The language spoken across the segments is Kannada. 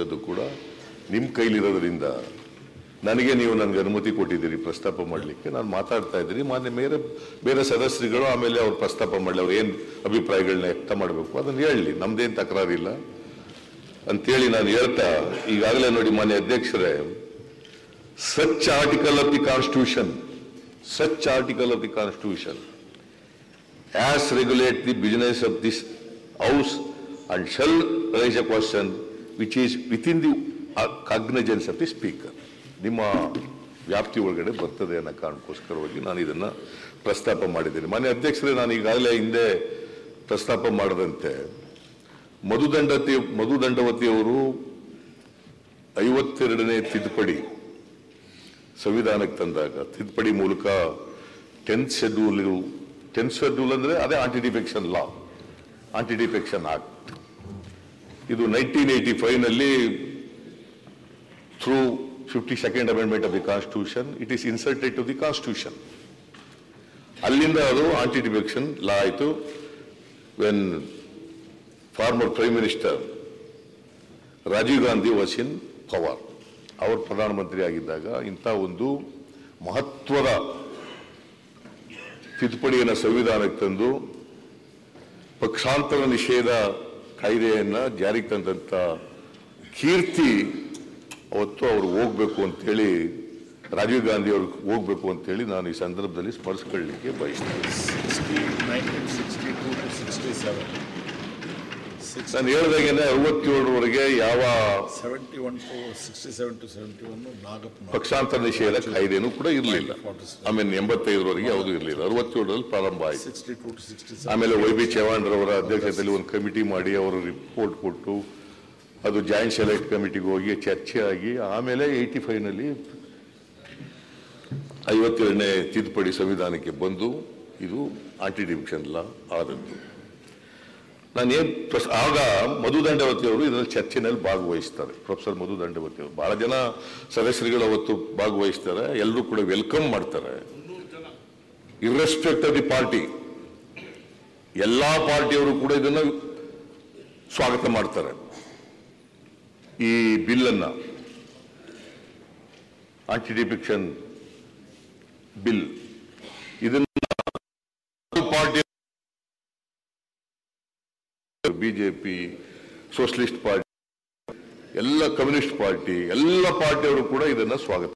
ಅಂತಕ್ಕಂಥದ್ದು ಕೂಡ ನಿಮ್ಮ ಕೈಲಿರೋದ್ರಿಂದ ನನಗೆ ನೀವು ನನಗೆ ಅನುಮತಿ ಕೊಟ್ಟಿದ್ದೀರಿ ಪ್ರಸ್ತಾಪ ಮಾಡಲಿಕ್ಕೆ ನಾನು ಮಾತಾಡ್ತಾ ಇದ್ದೀನಿ ಮಾನ್ಯ ಬೇರೆ ಬೇರೆ ಸದಸ್ಯರುಗಳು ಆಮೇಲೆ ಅವ್ರು ಪ್ರಸ್ತಾಪ ಮಾಡಲಿ ಅವ್ರು ಏನು ಅಭಿಪ್ರಾಯಗಳನ್ನ ವ್ಯಕ್ತ ಮಾಡಬೇಕು ಅದನ್ನು ಹೇಳಲಿ ನಮ್ದೇನು ತಕರಾರಿಲ್ಲ ಅಂತೇಳಿ ನಾನು ಹೇಳ್ತಾ ಈಗಾಗಲೇ ನೋಡಿ ಮಾನ್ಯ ಅಧ್ಯಕ್ಷರೇ such article of the constitution such article of the constitution as regulate the business of this house and shall raise a question which is within the uh, cognizance of the speaker. ನಿಮ್ಮ ವ್ಯಾಪ್ತಿ ಒಳಗಡೆ ಬರ್ತದೆ ಅನ್ನೋ ಕಾರಣಕ್ಕೋಸ್ಕರವಾಗಿ ನಾನು ಇದನ್ನ ಪ್ರಸ್ತಾಪ ಮಾಡಿದ್ದೇನೆ ಮಾನ್ಯ ಅಧ್ಯಕ್ಷರೇ ನಾನು ಈಗಾಗಲೇ ಹಿಂದೆ ಪ್ರಸ್ತಾಪ ಮಾಡದಂತೆ ಮಧುದಂಡತಿ ಮಧುದಂಡವತಿಯವರು ಐವತ್ತೆರಡನೇ ತಿದ್ದುಪಡಿ ಸಂವಿಧಾನಕ್ಕೆ ತಂದಾಗ ತಿದ್ದುಪಡಿ ಮೂಲಕ ಟೆಂತ್ ಶೆಡ್ಯೂಲ್ ಟೆಂತ್ ಶೆಡ್ಯೂಲ್ ಅಂದ್ರೆ ಅದೇ anti defection law anti defection act ಇದು ನೈನ್ಟೀನ್ ಏಯ್ಟಿ ಫೈವ್ ನಲ್ಲಿ through fifty second amendment of the constitution it is inserted to the constitution ಅಲ್ಲಿಂದ ಅದು ಆಂಟಿ ಡಿಫೆಕ್ಷನ್ ಲಾ ಆಯಿತು when former prime minister Rajiv Gandhi was in power ಅವರು ಪ್ರಧಾನಮಂತ್ರಿ ಆಗಿದ್ದಾಗ ಇಂಥ ಒಂದು ಮಹತ್ವದ ತಿದ್ದುಪಡಿಯನ್ನು ಸಂವಿಧಾನಕ್ಕೆ ತಂದು ಪಕ್ಷಾಂತರ ನಿಷೇಧ ಕಾಯ್ದೆಯನ್ನ ಜಾರಿಗೆ ತಂದಂತ ಕೀರ್ತಿ ಅವತ್ತು ಅವರು ಹೋಗ್ಬೇಕು ಅಂತೇಳಿ ರಾಜೀವ್ ಗಾಂಧಿ ಅವ್ರಿಗೆ ಹೋಗ್ಬೇಕು ಅಂತೇಳಿ ನಾನು ಈ ಸಂದರ್ಭದಲ್ಲಿ ಸ್ಮರಿಸ್ಕೊಳ್ಳಿಕ್ಕೆ ಬಯಸ್ತೇನೆ 1962 to 67. Six- ನಾನು ಹೇಳ್ದಾಗೇನೆ ಅರವತ್ತೇಳರವರೆಗೆ ಯಾವ 71 to 67 to 71 ನಾಗಪ್ಪನ ಪಕ್ಷಾಂತರ ನಿಷೇಧ ಕಾಯ್ದೆನೂ ಕೂಡ ಇರಲಿಲ್ಲ ಆಮೇಲೆ ಎಂಬತ್ತೈದರವರೆಗೆ ಯಾವುದೂ ಇರಲಿಲ್ಲ ಅರವತ್ತೇಳರಲ್ಲಿ ಪ್ರಾರಂಭ ಆಯಿತು 62 to 67. ಆಮೇಲೆ ವೈ ಬಿ ಚವಾಣ್ ರವರ ಅಧ್ಯಕ್ಷತೆಯಲ್ಲಿ ಒಂದು ಕಮಿಟಿ ಮಾಡಿ ಅವರು ರಿಪೋರ್ಟ್ ಕೊಟ್ಟು ಅದು ಜಾಯಿಂಟ್ ಸೆಲೆಕ್ಟ್ ಕಮಿಟಿಗೆ ಹೋಗಿ ಚರ್ಚೆ ಆಗಿ ಆಮೇಲೆ ಏಯ್ಟಿ ಫೈವ್ನಲ್ಲಿ ಐವತ್ತೆರಡನೇ ತಿದ್ದುಪಡಿ ಸಂವಿಧಾನಕ್ಕೆ ಬಂದು ಇದು ಆಂಟಿ ಡಿವಿಷನ್ ಲಾ ಆದದ್ದು ನಾನೇನ್ ಪ್ರಸ್- ಆಗ ಮಧುದಂಡವತಿ ಅವರು ಇದರಲ್ಲಿ ಚರ್ಚೆನಲ್ಲಿ ಭಾಗವಹಿಸ್ತಾರೆ ಪ್ರೊಫೆಸರ್ ಮಧುದಂಡವತಿ ಅವರು ಬಹಳ ಜನ ಸದಸ್ಯರುಗಳು ಅವತ್ತು ಭಾಗವಹಿಸ್ತಾರೆ ಎಲ್ಲರೂ ಕೂಡ ವೆಲ್ಕಮ್ ಮಾಡ್ತಾರೆ ಇರ್ರೆಸ್ಪೆಕ್ಟ್ ಆಫ್ ದಿ ಪಾರ್ಟಿ ಎಲ್ಲಾ ಪಾರ್ಟಿಯವರು ಕೂಡ ಇದನ್ನ ಸ್ವಾಗತ ಮಾಡ್ತಾರೆ ಈ ಬಿಲ್ ಅನ್ನ ಆಂಟಿ ಡಿಫೆಕ್ಷನ್ ಬಿಲ್ ಇದನ್ನ ಪಾರ್ಟಿ ಬಿಜೆಪಿ ಸೋಷಲಿಸ್ಟ್ ಪಾರ್ಟಿ ಎಲ್ಲ ಕಮ್ಯುನಿಸ್ಟ್ ಪಾರ್ಟಿ ಎಲ್ಲ ಪಾರ್ಟಿಯವರು ಕೂಡ ಇದನ್ನ ಸ್ವಾಗತ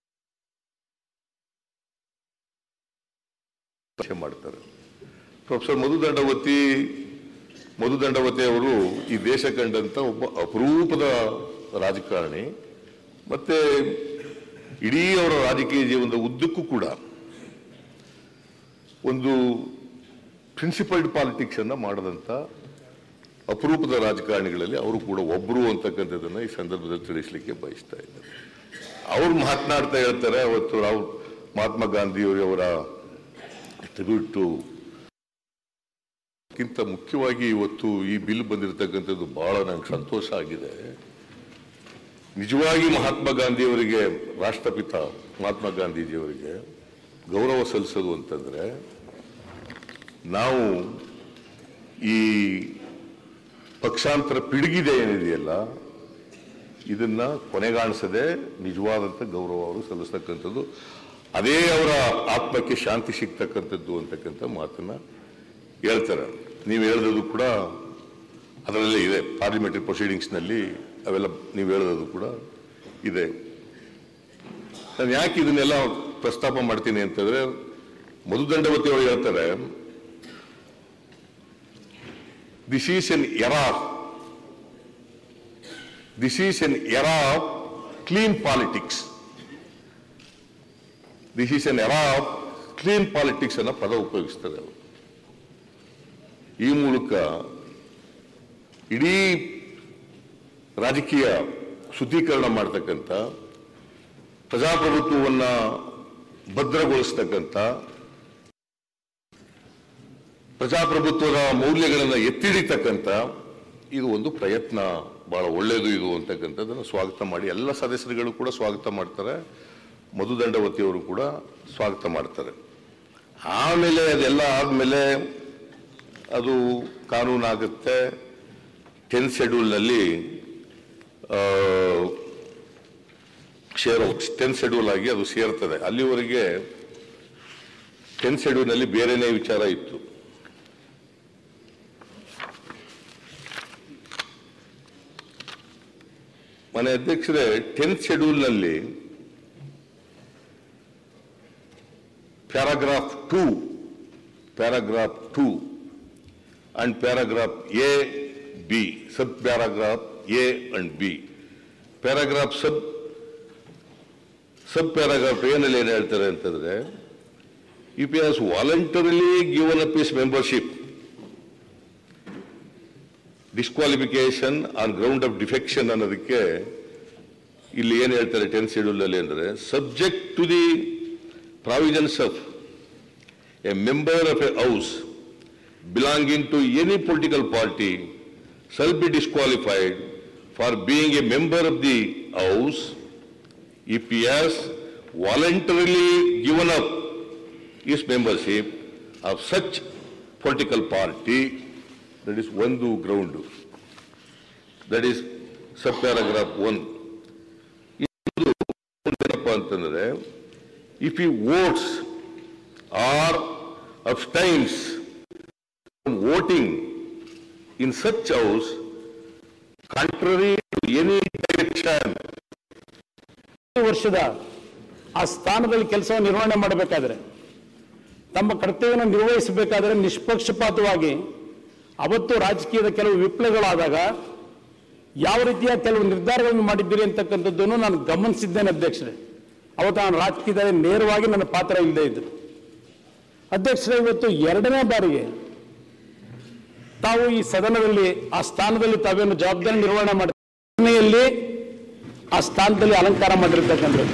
ಮಾಡ್ತಾರೆ ಪ್ರೊಫೆಸರ್ ಮಧುದಂಡವತಿ ಮಧುದಂಡವತಿ ಅವರು ಈ ದೇಶ ಕಂಡಂತ ಒಬ್ಬ ಅಪರೂಪದ ರಾಜಕಾರಣಿ ಮತ್ತೆ ಇಡೀ ಅವರ ರಾಜಕೀಯ ಜೀವನದ ಉದ್ದಕ್ಕೂ ಕೂಡ ಒಂದು ಪ್ರಿನ್ಸಿಪಲ್ಡ್ ಪಾಲಿಟಿಕ್ಸ್ ಅನ್ನ ಮಾಡದಂತ ಅಪರೂಪದ ರಾಜಕಾರಣಿಗಳಲ್ಲಿ ಅವರು ಕೂಡ ಒಬ್ಬರು ಅಂತಕ್ಕಂಥದ್ದನ್ನ ಈ ಸಂದರ್ಭದಲ್ಲಿ ತಿಳಿಸ್ಲಿಕ್ಕೆ ಬಯಸ್ತಾ ಇದ್ದಾರೆ ಅವ್ರು ಮಾತನಾಡ್ತಾ ಹೇಳ್ತಾರೆ ಅವತ್ತು ನಾವು ಮಹಾತ್ಮ ಗಾಂಧಿಯವರ ಟ್ರಿಬ್ಯೂಟ್ ಕ್ಕಿಂತ ಮುಖ್ಯವಾಗಿ ಇವತ್ತು ಈ ಬಿಲ್ ಬಂದಿರತಕ್ಕಂಥದ್ದು ಬಹಳ ನಂಗೆ ಸಂತೋಷ ಆಗಿದೆ ನಿಜವಾಗಿ ಮಹಾತ್ಮ ಗಾಂಧಿಯವರಿಗೆ ರಾಷ್ಟ್ರಪಿತ ಮಹಾತ್ಮ ಗಾಂಧೀಜಿಯವರಿಗೆ ಗೌರವ ಸಲ್ಲಿಸೋದು ಅಂತಂದ್ರೆ ನಾವು ಈ ಪಕ್ಷಾಂತರ ಪಿಡುಗಿದೆ ಏನಿದೆಯಲ್ಲ ಇದನ್ನ ಕೊನೆಗಾಣಿಸದೆ ನಿಜವಾದಂತ ಗೌರವ ಅವರು ಸಲ್ಲಿಸ್ತಕ್ಕಂಥದ್ದು ಅದೇ ಅವರ ಆತ್ಮಕ್ಕೆ ಶಾಂತಿ ಸಿಗ್ತಕ್ಕಂಥದ್ದು ಅಂತಕ್ಕಂಥ ಮಾತನ್ನ ಹೇಳ್ತಾರೆ ನೀವು ಹೇಳಿದ್ರು ಕೂಡ ಅದರಲ್ಲೇ ಇದೆ ಪಾರ್ಲಿಮೆಂಟರಿ ಪ್ರೊಸೀಡಿಂಗ್ಸ್ನಲ್ಲಿ ಅವೆಲ್ಲ ನೀವು ಹೇಳೋದು ಕೂಡ ಇದೆ ನಾನು ಯಾಕೆ ಇದನ್ನೆಲ್ಲ ಪ್ರಸ್ತಾಪ ಮಾಡ್ತೀನಿ ಅಂತಂದ್ರೆ ಮಧುದಂಡವತಿ ಅವರು ಹೇಳ್ತಾರೆ this is an era this is an era clean politics this is an era clean politics ಅನ್ನೋ ಪದ ಉಪಯೋಗಿಸ್ತಾರೆ ಅವರು ಈ ಮೂಲಕ ಇಡೀ ರಾಜಕೀಯ ಶುದ್ಧೀಕರಣ ಮಾಡ್ತಕ್ಕಂಥ ಪ್ರಜಾಪ್ರಭುತ್ವವನ್ನ ಭದ್ರಗೊಳಿಸ್ತಕ್ಕಂಥ ಪ್ರಜಾಪ್ರಭುತ್ವದ ಮೌಲ್ಯಗಳನ್ನು ಎತ್ತಿಡಿತಕ್ಕಂಥ ಇದು ಒಂದು ಪ್ರಯತ್ನ ಬಹಳ ಒಳ್ಳೆಯದು ಇದು ಅಂತಕ್ಕಂಥದ್ದನ್ನು ಸ್ವಾಗತ ಮಾಡಿ ಎಲ್ಲ ಸದಸ್ಯರುಗಳು ಕೂಡ ಸ್ವಾಗತ ಮಾಡ್ತಾರೆ ಮಧುದಂಡವತಿಯವರು ಕೂಡ ಸ್ವಾಗತ ಮಾಡ್ತಾರೆ ಆಮೇಲೆ ಅದೆಲ್ಲ ಆದಮೇಲೆ ಅದು ಕಾನೂನಾಗುತ್ತೆ ಟೆಂತ್ ಶೆಡ್ಯೂಲ್ನಲ್ಲಿ ಶೇರ್ ಟೆನ್ ಶೆಡ್ಯೂಲ್ ಆಗಿ ಅದು ಸೇರ್ತದೆ ಅಲ್ಲಿವರೆಗೆ ಟೆನ್ ಶೆಡ್ಯೂಲ್ನಲ್ಲಿ ಬೇರೆನೇ ವಿಚಾರ ಇತ್ತು ಮನೆ ಅಧ್ಯಕ್ಷರೇ ಟೆಂತ್ ಶೆಡ್ಯೂಲ್ನಲ್ಲಿ paragraph two paragraph two and paragraph A B sub paragraph A and B paragraph sub sub paragraph ಏನಲ್ಲಿ ಏನು ಹೇಳ್ತಾರೆ ಅಂತಂದ್ರೆ if has voluntarily given up is membership disqualification on ground of defection ಅನ್ನೋದಕ್ಕೆ ಇಲ್ಲಿ ಏನ್ ಹೇಳ್ತಾರೆ ಟೆನ್ ಶೆಡ್ಯೂಲ್ ಅಲ್ಲಿ ಅಂದ್ರೆ subject to the provisions of a member of a house belonging to any political party shall be disqualified for being a member of the house if he has voluntarily given up his membership of such political party, that is one ground. That is subparagraph one. ಇದು ಏನಪ್ಪ ಅಂತಂದ್ರೆ ಇಫ್ ಈ votes or abstains voting in such house contrary to any direction ಐದು ವರ್ಷದ ಆ ಸ್ಥಾನದಲ್ಲಿ ಕೆಲಸವನ್ನು ನಿರ್ವಹಣೆ ಮಾಡಬೇಕಾದ್ರೆ ತಮ್ಮ ಕರ್ತವ್ಯವನ್ನು ನಿರ್ವಹಿಸಬೇಕಾದ್ರೆ ನಿಷ್ಪಕ್ಷಪಾತವಾಗಿ ಅವತ್ತು ರಾಜಕೀಯದ ಕೆಲವು ವಿಪ್ಲವಗಳಾದಾಗ ಯಾವ ರೀತಿಯ ಕೆಲವು ನಿರ್ಧಾರಗಳನ್ನು ಮಾಡಿದ್ದೀರಿ ಅಂತಕ್ಕಂಥದ್ದನ್ನು ನಾನು ಗಮನಿಸಿದ್ದೇನೆ ಅಧ್ಯಕ್ಷರೇ ಅವತ್ತು ನಾನು ರಾಜಕೀಯದಲ್ಲಿ ನೇರವಾಗಿ ನನ್ನ ಪಾತ್ರ ಇಲ್ಲದೆ ಇದ್ರು ಅಧ್ಯಕ್ಷರೇ ಇವತ್ತು ಎರಡನೇ ಬಾರಿಗೆ ತಾವು ಈ ಸದನದಲ್ಲಿ ಆ ಸ್ಥಾನದಲ್ಲಿ ತಾವೇನು ಜವಾಬ್ದಾರಿ ನಿರ್ವಹಣೆ ಮಾಡಿ ಆ ಸ್ಥಾನದಲ್ಲಿ ಅಲಂಕಾರ ಮಾಡಿರ್ತಕ್ಕಂಥದ್ದು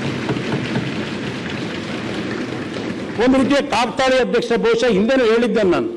ಒಂದು ರೀತಿಯ ಕಾಕ್ತಾಳಿ ಅಧ್ಯಕ್ಷ ಬಹುಶಃ ಹಿಂದೆನೂ ಹೇಳಿದ್ದೇನೆ ನಾನು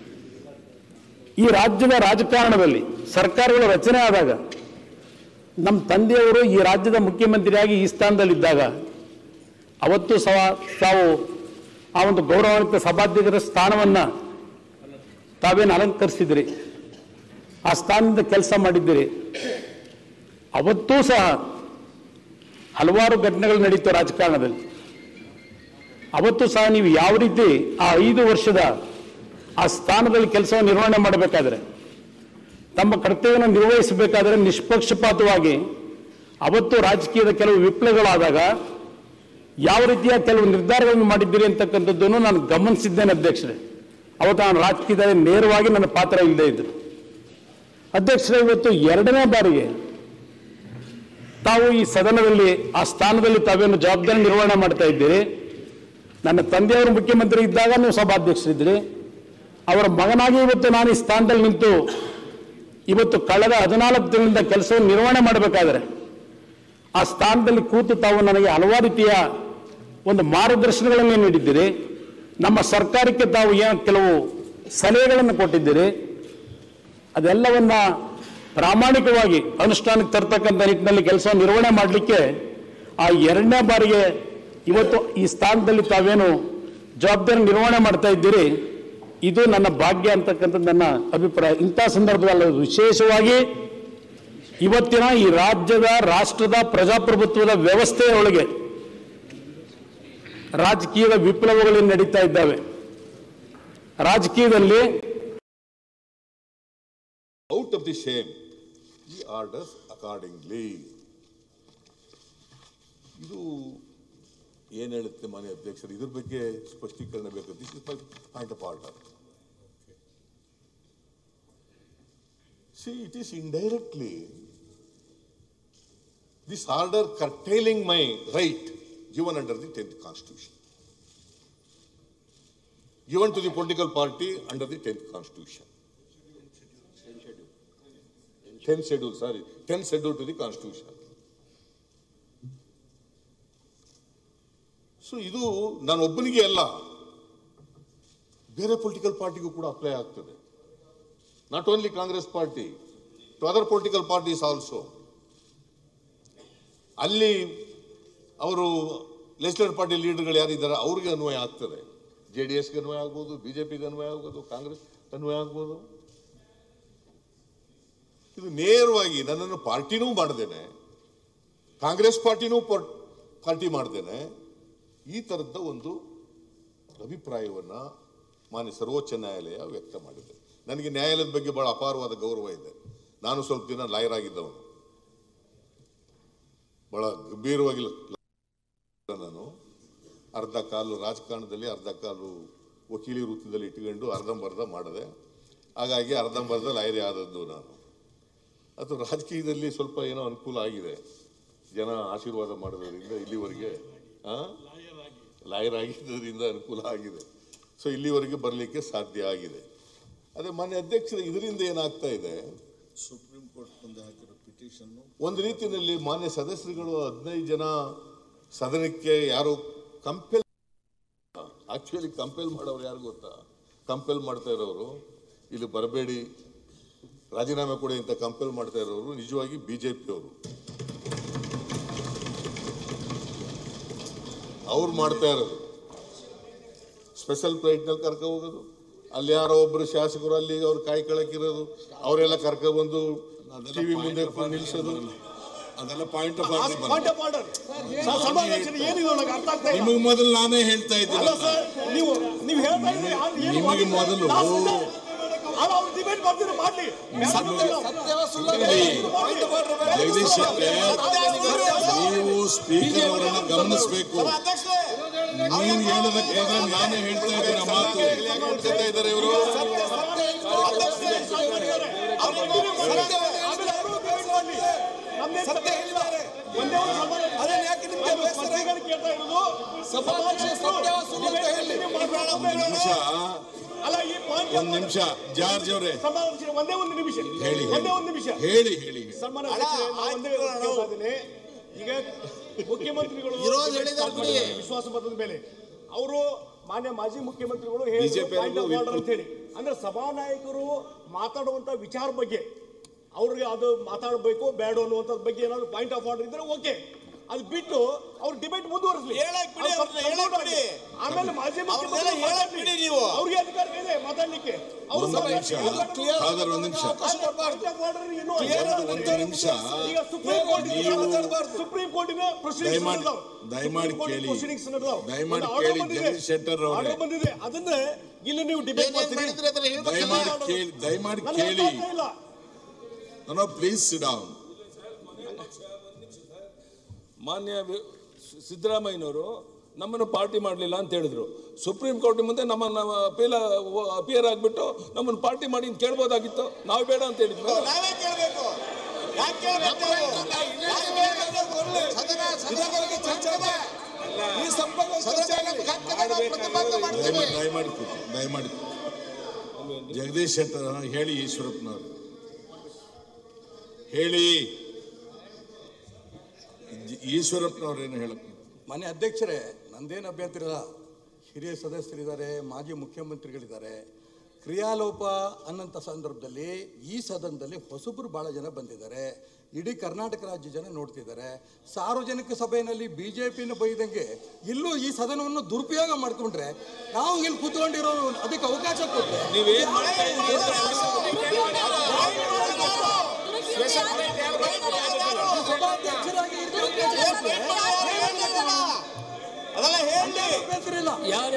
ಈ ರಾಜ್ಯದ ರಾಜಕಾರಣದಲ್ಲಿ ಸರ್ಕಾರಗಳು ರಚನೆ ಆದಾಗ ನಮ್ಮ ತಂದೆಯವರು ಈ ರಾಜ್ಯದ ಮುಖ್ಯಮಂತ್ರಿಯಾಗಿ ಈ ಸ್ಥಾನದಲ್ಲಿದ್ದಾಗ ಅವತ್ತು ಸಹ ತಾವು ಆ ಒಂದು ಗೌರವಾನ್ವಿತ ಸಭಾಧ್ಯಕ್ಷರ ಸ್ಥಾನವನ್ನ ತಾವೇನು ಅಲಂಕರಿಸಿದ್ರಿ ಆ ಸ್ಥಾನದಿಂದ ಕೆಲಸ ಮಾಡಿದ್ದೀರಿ ಅವತ್ತೂ ಸಹ ಹಲವಾರು ಘಟನೆಗಳು ನಡೀತು ರಾಜಕಾರಣದಲ್ಲಿ ಅವತ್ತು ಸಹ ನೀವು ಯಾವ ರೀತಿ ಆ ಐದು ವರ್ಷದ ಆ ಸ್ಥಾನದಲ್ಲಿ ಕೆಲಸವನ್ನು ನಿರ್ವಹಣೆ ಮಾಡಬೇಕಾದ್ರೆ ತಮ್ಮ ಕರ್ತವ್ಯವನ್ನು ನಿರ್ವಹಿಸಬೇಕಾದ್ರೆ ನಿಷ್ಪಕ್ಷಪಾತವಾಗಿ ಅವತ್ತು ರಾಜಕೀಯದ ಕೆಲವು ವಿಪ್ಲವಗಳಾದಾಗ ಯಾವ ರೀತಿಯ ಕೆಲವು ನಿರ್ಧಾರಗಳನ್ನು ಮಾಡಿದ್ದೀರಿ ಅಂತಕ್ಕಂಥದ್ದನ್ನು ನಾನು ಗಮನಿಸಿದ್ದೇನೆ ಅಧ್ಯಕ್ಷರೇ ಅವತ್ತು ನಾನು ರಾಜಕೀಯದಲ್ಲಿ ನೇರವಾಗಿ ನನ್ನ ಪಾತ್ರ ಇಲ್ಲದೆ ಇದ್ರು ಅಧ್ಯಕ್ಷರೇ ಇವತ್ತು ಎರಡನೇ ಬಾರಿಗೆ ತಾವು ಈ ಸದನದಲ್ಲಿ ಆ ಸ್ಥಾನದಲ್ಲಿ ತಾವೇನು ಜವಾಬ್ದಾರಿ ನಿರ್ವಹಣೆ ಮಾಡ್ತಾ ಇದ್ದೀರಿ ನನ್ನ ತಂದೆಯವರು ಮುಖ್ಯಮಂತ್ರಿ ಇದ್ದಾಗ ನೀವು ಸಭಾಧ್ಯಕ್ಷರಿದ್ರಿ ಅವರ ಮಗನಾಗಿ ಇವತ್ತು ನಾನು ಈ ಸ್ಥಾನದಲ್ಲಿ ನಿಂತು ಇವತ್ತು ಕಳೆದ ಹದಿನಾಲ್ಕು ದಿನದಿಂದ ಕೆಲಸವನ್ನು ನಿರ್ವಹಣೆ ಮಾಡಬೇಕಾದ್ರೆ ಆ ಸ್ಥಾನದಲ್ಲಿ ಕೂತು ತಾವು ನನಗೆ ಹಲವಾರು ರೀತಿಯ ಒಂದು ಮಾರ್ಗದರ್ಶನಗಳನ್ನು ನೀಡಿದ್ದೀರಿ ನಮ್ಮ ಸರ್ಕಾರಕ್ಕೆ ತಾವು ಏನು ಕೆಲವು ಸಲಹೆಗಳನ್ನು ಕೊಟ್ಟಿದ್ದೀರಿ ಅದೆಲ್ಲವನ್ನ ಪ್ರಾಮಾಣಿಕವಾಗಿ ಅನುಷ್ಠಾನಕ್ಕೆ ತರ್ತಕ್ಕಂಥ ನಿಟ್ಟಿನಲ್ಲಿ ಕೆಲಸ ನಿರ್ವಹಣೆ ಮಾಡಲಿಕ್ಕೆ ಆ ಎರಡನೇ ಬಾರಿಗೆ ಇವತ್ತು ಈ ಸ್ಥಾನದಲ್ಲಿ ತಾವೇನು ಜವಾಬ್ದಾರಿ ನಿರ್ವಹಣೆ ಮಾಡ್ತಾ ಇದ್ದೀರಿ ಇದು ನನ್ನ ಭಾಗ್ಯ ಅಂತಕ್ಕಂಥದ್ದು ನನ್ನ ಅಭಿಪ್ರಾಯ ಇಂಥ ಸಂದರ್ಭದಲ್ಲಿ ವಿಶೇಷವಾಗಿ ಇವತ್ತಿನ ಈ ರಾಜ್ಯದ ರಾಷ್ಟ್ರದ ಪ್ರಜಾಪ್ರಭುತ್ವದ ವ್ಯವಸ್ಥೆಯೊಳಗೆ ರಾಜಕೀಯದ ವಿಪ್ಲವಗಳು ನಡೀತಾ ಇದ್ದಾವೆ ರಾಜಕೀಯದಲ್ಲಿ out of the shame, he orders accordingly. ಇದು ಏನ್ ಹೇಳುತ್ತೆ ಮನೆ ಅಧ್ಯಕ್ಷರು ಇದ್ರ ಬಗ್ಗೆ ಸ್ಪಷ್ಟೀಕರಣ ಬೇಕು this is my point of order see it is indirectly this order curtailing my right given under the tenth constitution. Given to the political party under the tenth constitution. Tenth schedule, sorry, tenth schedule to the constitution. So ಇದು ನಾನು ಒಬ್ಬನಿಗೆ ಅಲ್ಲ ಬೇರೆ ಪೊಲಿಟಿಕಲ್ ಪಾರ್ಟಿಗೂ ಕೂಡ ಅಪ್ಲೈ ಆಗ್ತದೆ not only Congress party to other political parties also ಅಲ್ಲಿ ಅವರು ಲೆಜಿಸ್ಲೇಟಿವ್ ಪಾರ್ಟಿ ಲೀಡರ್ಗಳು ಯಾರಿದ್ದಾರೆ ಅವ್ರಿಗೆ ಅನ್ವಯ ಆಗ್ತದೆ ಜೆ ಡಿ ಎಸ್ಗೆ ಅನ್ವಯ ಆಗ್ಬೋದು ಬಿಜೆಪಿಗೆ ಅನ್ವಯ ಆಗ್ಬೋದು ಕಾಂಗ್ರೆಸ್ ಅನ್ವಯ ಆಗ್ಬೋದು ಇದು ನೇರವಾಗಿ ನನ್ನನ್ನು ಪಾರ್ಟಿನೂ ಮಾಡದೇನೆ ಕಾಂಗ್ರೆಸ್ ಪಾರ್ಟಿನೂ ಪಾರ್ಟಿ ಮಾಡ್ತೇನೆ ಈ ಥರದ ಒಂದು ಅಭಿಪ್ರಾಯವನ್ನು ಮಾನ್ಯ ಸರ್ವೋಚ್ಚ ನ್ಯಾಯಾಲಯ ವ್ಯಕ್ತ ಮಾಡಿದೆ ನನಗೆ ನ್ಯಾಯಾಲಯದ ಬಗ್ಗೆ ಬಹಳ ಅಪಾರವಾದ ಗೌರವ ಇದೆ ನಾನು ಸ್ವಲ್ಪ ದಿನ ಲಾಯರ್ ಆಗಿದ್ದವನು ಬಹಳ ಗಂಭೀರವಾಗಿ ಲ- ನಾನು ಅರ್ಧ ಕಾಲು ರಾಜಕಾರಣದಲ್ಲಿ ಅರ್ಧ ಕಾಲು ವಕೀಲಿ ವೃತ್ತಿದಲ್ಲಿ ಇಟ್ಕೊಂಡು ಅರ್ಧಂಬರ್ಧ ಮಾಡಿದೆ ಹಾಗಾಗಿ ಅರ್ಧಂಬರ್ಧ ಲಾಯರಿ ಆದದ್ದು ನಾನು ಅದು ರಾಜಕೀಯದಲ್ಲಿ ಸ್ವಲ್ಪ ಏನೋ ಅನುಕೂಲ ಆಗಿದೆ ಜನ ಆಶೀರ್ವಾದ ಮಾಡೋದ್ರಿಂದ ಇಲ್ಲಿವರೆಗೆ ಆ? ಲಾಯರ್ ಆಗಿದ್ದರಿಂದ ಅನುಕೂಲ ಆಗಿದೆ ಸೊ ಇಲ್ಲಿವರೆಗೆ ಬರಲಿಕ್ಕೆ ಸಾಧ್ಯ ಆಗಿದೆ ಅದೇ ಮಾನ್ಯ ಅಧ್ಯಕ್ಷರ ಇದರಿಂದ ಏನಾಗ್ತಾ ಇದೆ ಸುಪ್ರೀಂ ಕೋರ್ಟ್ ಮುಂದೆ ಹಾಕಿರೋ ಪಿಟಿಷನ್ನು ಒಂದು ರೀತಿಯಲ್ಲಿ ಮಾನ್ಯ ಸದಸ್ಯರುಗಳು ಹದಿನೈದು ಜನ ಸದನಕ್ಕೆ ಯಾರು ಕಂಪೆಲ್ ಆಕ್ಚುಲಿ ಕಂಪೆಲ್ ಮಾಡೋರು ಯಾರು ಗೊತ್ತಾ ಕಂಪೆಲ್ ಮಾಡ್ತಾ ಇರೋರು ಇಲ್ಲಿ ಬರಬೇಡಿ ರಾಜೀನಾಮೆ ಕೊಡಿ ಅಂತ ಕಂಪೆಲ್ ಮಾಡ್ತಾ ಇರೋರು ನಿಜವಾಗಿ ಬಿಜೆಪಿ ಅವರು ಅವ್ರು ಮಾಡ್ತಾ ಇರೋದು ಸ್ಪೆಷಲ್ ಫ್ಲೈಟ್ನಲ್ಲಿ ಕರ್ಕೊ ಹೋಗೋದು ಅಲ್ಲಿ ಯಾರೋ ಒಬ್ಬರು ಶಾಸಕರು ಅಲ್ಲಿ ಅವ್ರು ಕಾಯಿ ಕಳಕಿರೋದು ಅವರೆಲ್ಲ ಕರ್ಕೊ ಬಂದು ಟಿವಿ ಮುಂದೆ ನಿಲ್ಲಿಸೋದು ಅದೆಲ್ಲ point of order point of order sir ಸಭಾಧ್ಯಕ್ಷರು ಏನಿದೆ ನನಗೆ ಅರ್ಥ ಆಗ್ತಾ ಇಲ್ಲ ನಿಮಗೆ ಮೊದಲು ನಾನೇ ಹೇಳ್ತಾ ಅಲ್ಲ ಇದ್ದೀನಿ ಸರ್ ನೀವು ನೀವು ಹೇಳ್ತಾ ಇದ್ರಿ ಯಾರು ಏನು ನಿಮಗೆ ಮಾಡಿಲ್ಲ. ಮೊದಲು- ನಾವು ಸುಮ್ನೆ- ಅಲ್ಲ ಅವ್ರು ಡಿಬೇಟ್ ಮಾಡ್ತಿದ್ರು ಮಾಡ್ಲಿ ಜಗದೀಶ್ ಶೆಟ್ಟರ್ ನೀವು ಸ್ಪೀಕರ್ ಅವರನ್ನು ಗಮನಿಸಬೇಕು ನೀವು ಹೇಳೋದಕ್ಕೆ ಹೋದ್ರೆ ನಾನೇ ಹೇಳ್ತಾ ಇದ್ದೀನಿ ಆ ಮಾತು ಹೇಳ್ತಾ ಇದ್ದಾರೆ ಇವರು ಒಂದೇ ಒಂದು ಸಭಾಧ್ಯಕ್ಷರು ಕೇಳ್ತಾ ಇರೋದು ಒಂದು ನಿಮಿಷ ಅಲ್ಲ ಈ ಪಾಯಿಂಟ್ ಒಂದು ನಿಮಿಷ ಜಾರ್ಜ್ ಅವರೇ ಸಭಾಧ್ಯಕ್ಷರು ಒಂದೇ ಒಂದು ನಿಮಿಷ ಹೇಳಿ ಒಂದೇ ಒಂದು ನಿಮಿಷ ಹೇಳಿ ಹೇಳಿ ಸನ್ಮಾನ ಅಧ್ಯಕ್ಷರೇ, ನಾನು ಒಂದೇ ಕೇಳ್ತಾ ಇದ್ದೀನಿ. ಈಗ ಮುಖ್ಯಮಂತ್ರಿಗಳು start ಮಾಡಿದ್ದಾರೆ ವಿಶ್ವಾಸ ಮತದ ಮೇಲೆ ಅವರು ಮಾನ್ಯ ಮಾಜಿ ಮುಖ್ಯಮಂತ್ರಿಗಳು ಹೇಳಿದ್ರು BJP point of order ಅಂತ ಹೇಳಿ ಅಂದ್ರೆ ಸಭಾನಾಯಕರು ಮಾತಾಡುವಂತ ವಿಚಾರ ಬಗ್ಗೆ ಅವ್ರಿಗೆ ಅದು ಮಾತಾಡಬೇಕು ಬೇಡ ಅನ್ನುವಂಥದ್ ಬಗ್ಗೆ ಏನಾದ್ರು ಪಾಯಿಂಟ್ ಆಫ್ ಆರ್ಡರ್ ಇದ್ರೆ ಓಕೆ ಅದು ಬಿಟ್ಟು ಅವ್ರು ಡಿಬೇಟ್ ಮುಂದುವರಿಸಲಿ ಹೇಳಕ್ ಬಿಡಿ, ಅವ್ರನ್ನ ಹೇಳಕ್ ಬಿಡಿ. ಆಮೇಲೆ ಮಾಜಿ ಅವ್ರನ್ನೆಲ್ಲ ಹೇಳಕ್ ಬಿಡಿ ನೀವು. ಅವ್ರಿಗೆ ಅಧಿಕಾರ ಇದೆ ಮಾತಾಡ್ಲಿಕ್ಕೆ ಅವ್ರು ಒಂದು ನಿಮಿಷ ಮಾತಾಡ್ಲಿಕ್ಕೆ- ಖಾದರ್ ಒಂದು ನಿಮಿಷ ಪಾಯಿಂಟ್ ಆಫ್ ಆರ್ಡರ್ ಇನ್ನೂ ಒಂದು ನಿಮಿಷ ಈಗ ಸುಪ್ರೀಂ ಕೋರ್ಟ್ ನೀವು- ಸುಪ್ರೀಂ ಕೋರ್ಟಿನ ದಯಮಾಡಿ ದಯಮಾಡಿ ಕೇಳಿ ದಯಮಾಡಿ ಕೇಳಿ ಜಗದೀಶ್ ಶೆಟ್ಟರ್ ಅವರೇ ಆರ್ಡರ್ ಬಂದಿದೆ ಅದನ್ನ ಇಲ್ಲಿ ನೀವು ಡಿಬೇಟ್ ಮಾಡ್ತೀರಿ ದಯಮಾಡಿ ಕೇಳಿ ದಯಮಾಡಿ ನನಗೆ ಅರ್ಥ ಕೇಳಿ ಆಗ್ತಾ ಇಲ್ಲ ನೋ ಪ್ಲೀಸ್ ಸಿಟ್ ಡೌನ್ ಮಾನ್ಯ ವಿ- ಸಿದ್ದರಾಮಯ್ಯನವರು ನಮ್ಮನ್ನು ಪಾರ್ಟಿ ಮಾಡಲಿಲ್ಲ ಅಂತ ಹೇಳಿದ್ರು ಸುಪ್ರೀಂ ಕೋರ್ಟ್ ಮುಂದೆ ನಮ್ಮನ್ನ ಅಪೀಲ ಅಪಿಯರ್ ಆಗಿಬಿಟ್ಟು ನಮ್ಮನ್ನು ಪಾರ್ಟಿ ಮಾಡಿ ಅಂತ ಕೇಳ್ಬೋದಾಗಿತ್ತು ನಾವು ಬೇಡ ಅಂತ ಹೇಳಿದ್ವಿ ನಾವೇ ಕೇಳಬೇಕು ಯಾಕೆ ಕೇಳಬೇಕು ಯಾಕೆ ಕೇಳಬೇಕು ಸದನ ಸದನ ಬಗ್ಗೆ ಚರ್ಚೆ ಇದೆ. ಈ ಸಂಪರ್ಕ ಸದನ ನಮ್ಗೆ ಹಕ್ಕಿದೆ, ನಾವು ಪ್ರತಿಭಟನೆ ಮಾಡ್ತೀವಿ ದಯಮಾಡಿ ದಯಮಾಡಿ ಕೂತು ದಯಮಾಡಿ ಜಗದೀಶ್ ಶೆಟ್ಟರ್ ಹೇಳಿ ಈಶ್ವರಪ್ಪನವರು ಹೇಳಿ ಜ- ಈಶ್ವರಪ್ಪನವ್ರು ಏನು ಹೇಳಕ್ ಮಾನ್ಯ ಅಧ್ಯಕ್ಷರೇ ನಂದೇನು ಅಭ್ಯಂತರ ಇಲ್ಲ. ಹಿರಿಯ ಸದಸ್ಯರಿದ್ದಾರೆ ಮಾಜಿ ಮುಖ್ಯಮಂತ್ರಿಗಳಿದ್ದಾರೆ ಕ್ರಿಯಾಲೋಪ ಅನ್ನಂಥ ಸಂದರ್ಭದಲ್ಲಿ ಈ ಸದನದಲ್ಲಿ ಹೊಸಬರು ಭಾಳ ಜನ ಬಂದಿದ್ದಾರೆ ಇಡೀ ಕರ್ನಾಟಕ ರಾಜ್ಯ ಜನ ನೋಡ್ತಿದ್ದಾರೆ ಸಾರ್ವಜನಿಕ ಸಭೆಯಲ್ಲಿ ಬಿ ಜೆ ಪಿನ ಬೈದಂಗೆ ಇಲ್ಲೂ ಈ ಸದನವನ್ನು ದುರುಪಯೋಗ ಮಾಡ್ಕೊಂಡ್ರೆ ನಾವು ಇಲ್ಲಿ ಕೂತ್ಕೊಂಡಿರೋ ಅದಕ್ಕೆ ಅವಕಾಶ ಕೊಟ್ಟರೆ ನೀವೇನ್ ಮಾಡ್ತಾ ಇದ್ದೀರಿ ಸಭಾಧ್ಯಕ್ಷರಾಗಿ ಇರ್ಬೇಕು. ಅದೆಲ್ಲ ಹೇಳಿ ಅಭ್ಯಂತರ ಇಲ್ಲ.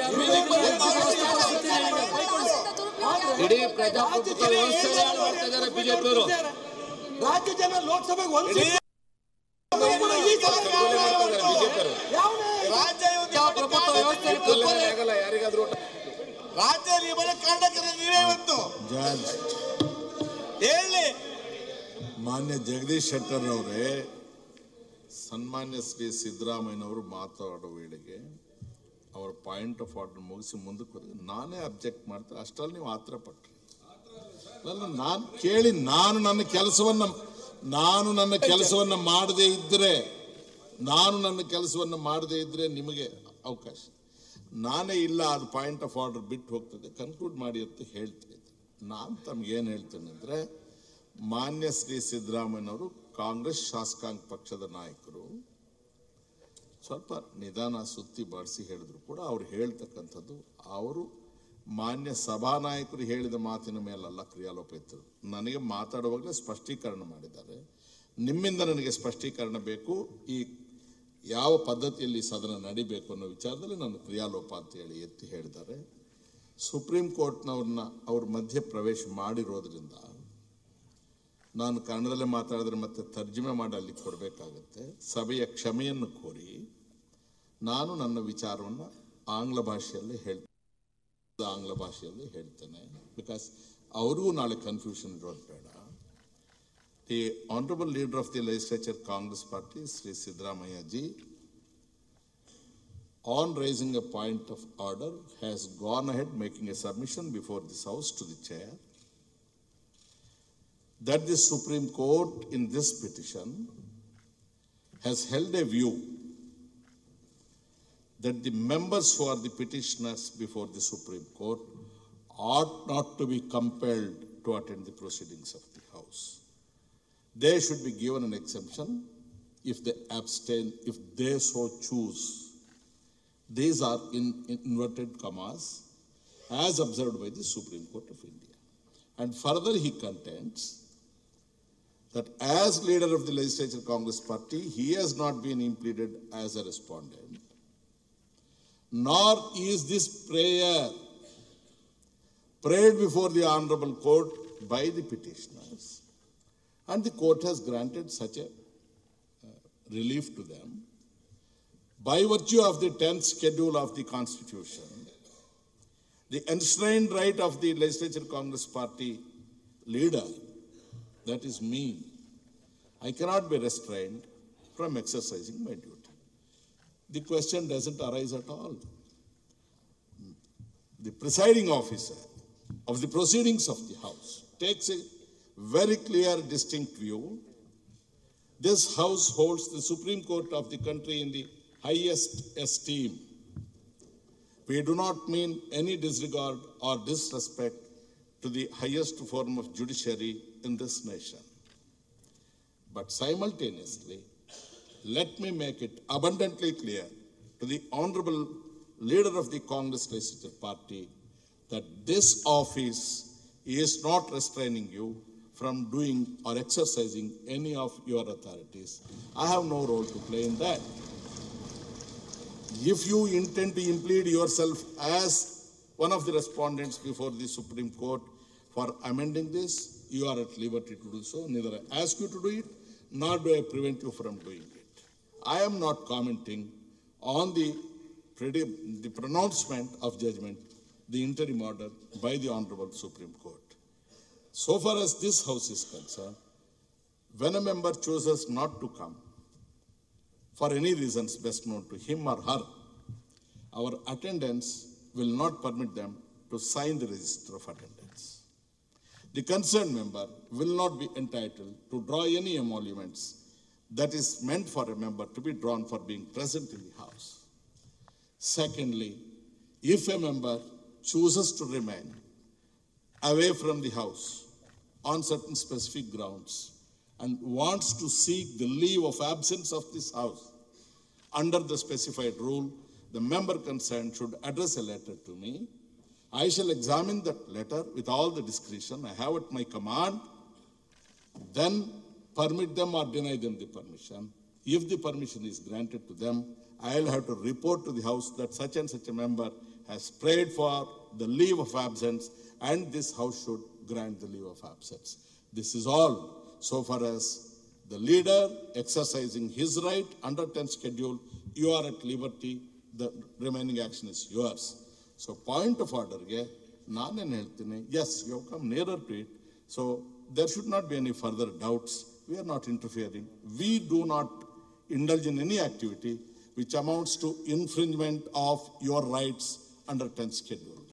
ಇಡೀ ಪ್ರಜಾಪ್ರಭುತ್ವ ವ್ಯವಸ್ಥೆ ಹಾಳು ಮಾಡ್ತಾ ಇದ್ದಾರೆ ಬಿಜೆಪಿಯವರು ರಾಜ್ಯ ಜನ ಲೋಕಸಭೆಗೆ ಒಂದು ಸೀಟ್ ನಾವು ಕೂಡ ಈ ಸದನ ಯಾವನೇ ರಾಜ್ಯ ಇವತ್ತು ಪ್ರಜಾಪ್ರಭುತ್ವ ವ್ಯವಸ್ಥೆ ರಾಜ್ಯ ನಿಮ್ಮನ್ನ ಕಾರಣಕ್ಕೆ ನೀವೇ ಇವತ್ತು ಜಾರ್ಜ್ ಹೇಳಿ ಮಾನ್ಯ ಜಗದೀಶ್ ಶೆಟ್ಟರ್ ಅವರೇ ಸನ್ಮಾನ್ಯ ಶ್ರೀ ಸಿದ್ದರಾಮಯ್ಯನವರು ಮಾತಾಡೋ ವೇಳೆಗೆ ಅವರ ಪಾಯಿಂಟ್ ಆಫ್ ಆರ್ಡರ್ ಮುಗಿಸಿ ಮುಂದಕ್ಕೆ ಹೋದ್ರೆ ನಾನೇ ಅಬ್ಜೆಕ್ಟ್ ಮಾಡ್ತಾರೆ ಅಷ್ಟರಲ್ಲಿ ನೀವು ಆತರ ಪಟ್ರಿ ಅಲ್ಲ ನಾನು ಕೇಳಿ ನಾನು ನನ್ನ ಕೆಲಸವನ್ನ ನಾನು ನನ್ನ ಕೆಲಸವನ್ನ ಮಾಡದೇ ಇದ್ದರೆ ನಾನು ನನ್ನ ಕೆಲಸವನ್ನ ಮಾಡದೇ ಇದ್ದರೆ ನಿಮಗೆ ಅವಕಾಶ ನಾನೇ ಇಲ್ಲ ಅದು ಪಾಯಿಂಟ್ ಆಫ್ ಆರ್ಡರ್ ಬಿಟ್ಟು ಹೋಗ್ತದೆ ಕನ್ಕ್ಲೂಡ್ ಮಾಡಿ ಅಂತ ಹೇಳ್ತಾ ಇದ್ದೆ ನಾನು ತಮ್ಗೆ ಏನು ಹೇಳ್ತೇನೆ ಅಂದರೆ ಮಾನ್ಯ ಶ್ರೀ ಸಿದ್ದರಾಮಯ್ಯನವರು ಕಾಂಗ್ರೆಸ್ ಶಾಸಕಾಂಗ ಪಕ್ಷದ ನಾಯಕರು ಸ್ವಲ್ಪ ನಿಧಾನ ಸುತ್ತಿ ಬಾಡಿಸಿ ಹೇಳಿದ್ರು ಕೂಡ ಅವ್ರು ಹೇಳ್ತಕ್ಕಂಥದ್ದು ಅವರು ಮಾನ್ಯ ಸಭಾನಾಯಕರು ಹೇಳಿದ ಮಾತಿನ ಮೇಲಲ್ಲ ಕ್ರಿಯಾಲೋಪ ಇತ್ತು ನನಗೆ ಮಾತಾಡುವಾಗಲೇ ಸ್ಪಷ್ಟೀಕರಣ ಮಾಡಿದ್ದಾರೆ ನಿಮ್ಮಿಂದ ನನಗೆ ಸ್ಪಷ್ಟೀಕರಣ ಬೇಕು ಈ ಯಾವ ಪದ್ಧತಿಯಲ್ಲಿ ಸದನ ನಡಿಬೇಕು ಅನ್ನೋ ವಿಚಾರದಲ್ಲಿ ನಾನು ಕ್ರಿಯಾಲೋಪ ಅಂತ ಹೇಳಿ ಎತ್ತಿ ಹೇಳಿದ್ದಾರೆ ಸುಪ್ರೀಂ ಕೋರ್ಟ್ನವ್ರನ್ನ ಅವ್ರ ಮಧ್ಯೆ ಪ್ರವೇಶ ಮಾಡಿರೋದ್ರಿಂದ ನಾನು ಕನ್ನಡದಲ್ಲೇ ಮಾತಾಡಿದ್ರೆ ಮತ್ತೆ ತರ್ಜುಮೆ ಮಾಡಿ ಅಲ್ಲಿ ಕೊಡಬೇಕಾಗತ್ತೆ ಸಭೆಯ ಕ್ಷಮೆಯನ್ನು ಕೋರಿ ನಾನು ನನ್ನ ವಿಚಾರವನ್ನು ಆಂಗ್ಲ ಭಾಷೆಯಲ್ಲಿ ಹೇಳ್ತೇನೆ ಆಂಗ್ಲ ಭಾಷೆಯಲ್ಲಿ ಹೇಳ್ತೇನೆ ಬಿಕಾಸ್ ಅವ್ರಿಗೂ ನಾಳೆ ಕನ್ಫ್ಯೂಷನ್ ಇರೋದು ಬೇಡ the honourable leader of the legislature Congress party Shri Siddaramaiah ji on raising a point of order has gone ahead making a submission before this house to the chair that the Supreme Court in this petition has held a view that the members who are the petitioners before the Supreme Court ought not to be compelled to attend the proceedings of the House. They should be given an exemption if they abstain, if they so choose. These are in, in inverted commas as observed by the Supreme Court of India. And further, he contends that as leader of the Legislature Congress Party, he has not been impleaded as a respondent, nor is this prayer prayed before the Honorable Court by the petitioners, and the court has granted such a uh, relief to them by virtue of the 10th schedule of the Constitution, the enshrined right of the Legislature Congress Party leader, that is me, I cannot be restrained from exercising my duty. The question doesn't arise at all. The presiding officer of the proceedings of the House takes a very clear, distinct view. This House holds the Supreme Court of the country in the highest esteem. We do not mean any disregard or disrespect to the highest form of judiciary in this nation. But simultaneously, let me make it abundantly clear to the Honorable Leader of the Congress Legislative Party that this office is not restraining you from doing or exercising any of your authorities. I have no role to play in that. If you intend to implead yourself as one of the respondents before the Supreme Court for amending this, you are at liberty to do so. Neither I ask you to do it, nor do I prevent you from doing it. I am not commenting on the, predi- the pronouncement of judgment, the interim order by the Honorable Supreme Court. So far as this House is concerned, when a member chooses not to come, for any reasons best known to him or her, our attendants will not permit them to sign the register of attendance. The concerned member will not be entitled to draw any emoluments that is meant for a member to be drawn for being present in the House. Secondly, if a member chooses to remain away from the House on certain specific grounds and wants to seek the leave of absence of this House under the specified rule, the member concerned should address a letter to me. I shall examine that letter with all the discretion I have at my command, then permit them or deny them the permission. If the permission is granted to them, I'll have to report to the House that such and such a member has prayed for the leave of absence and this House should grant the leave of absence. This is all so far as the leader exercising his right under 10 schedule, you are at liberty, the remaining action is yours. So point of ಆರ್ಡರ್ಗೆ ನಾನೇನು ಹೇಳ್ತೀನಿ as you come nearer to it so there should not be any further doubts we are not interfering we do not indulge in any activity which amounts to infringement of your rights under 10th schedule.